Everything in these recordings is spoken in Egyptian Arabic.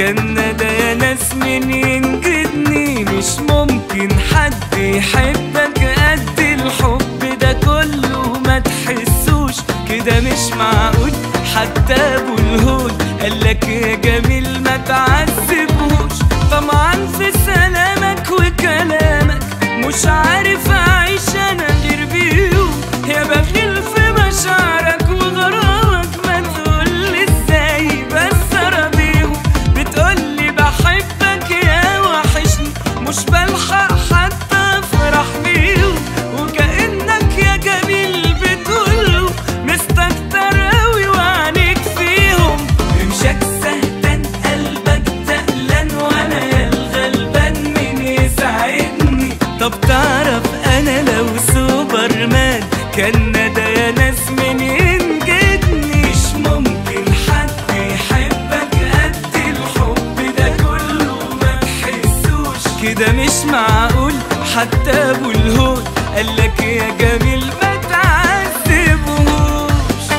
كان ده يا ناس من ينجدني مش ممكن حد يحبك قد الحب ده كله ما تحسوش كده مش معقول حتى ابو الهول قالك يا جميل ما تعذبهوش طمعا في سلامك وكلامك مش عارف اعيش انا غير بيهم يا بخيل في مشاعرك وغرامك ما تقولي ازاي بس ارضيهم بتقولي بحبك يا وحشني مش بلحق حتى افرح بيهم وكأنك يا جميل بتقوله مستكتر اوي وعينيك فيهم امشاك سهتان قلبك تقلان وانا يا الغلبان مين يساعدني طب تعرف انا لو سوبرمان كان ده يا ناس من ينجدني مش ممكن حد يحبك قد الحب ده كله ما تحسوش كده مش معقول حتى ابو الهول قالك يا جميل ما تعذبهوش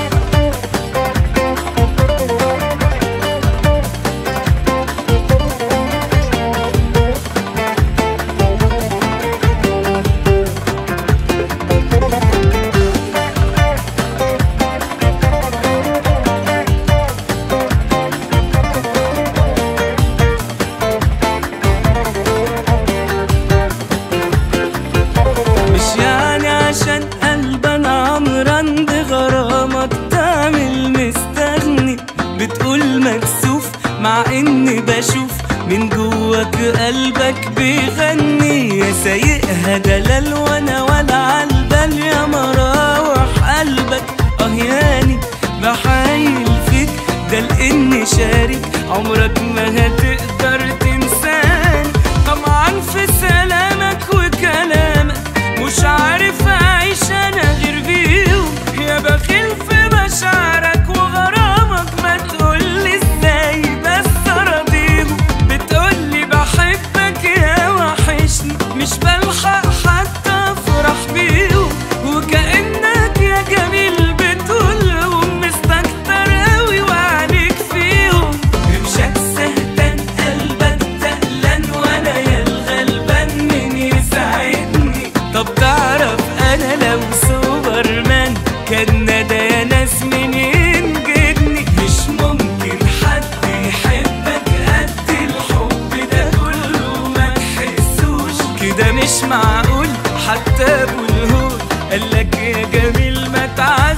مش يعني عشان قلبنا عمران بغرامك تعمل مستغني بتقول مكسوف مع اني بشوف من جواك قلبك بيغني يا سايقها دلال وانا ولا عالبال يا مراوح قلبك اه ياني بحايل فيك ده لاني شارك عمرك ما هتقدر تنساني طمعا في سلامك وكلامك مش عارف اعيش انا غير بيهم يا بخيل في مشاعرك وغرامك ما تقولي ازاي بس ارضيهم بتقولي بحبك يا وحشني مش بلحق حتى افرح بيهم وكأنك يا جميل بتقولهم مستكتر اوي وعليك فيهم امشاك سهتان قلبك تقلان وانا يا الغلبان مين يساعدني طب تعرف انا لو سوبرمان كان ده يا ناس من ينجدني مش ممكن حد يحبك قد الحب ده كله ما تحسوش كده مش معقول حتى ابو الهول قالك يا جميل ما تعذبوش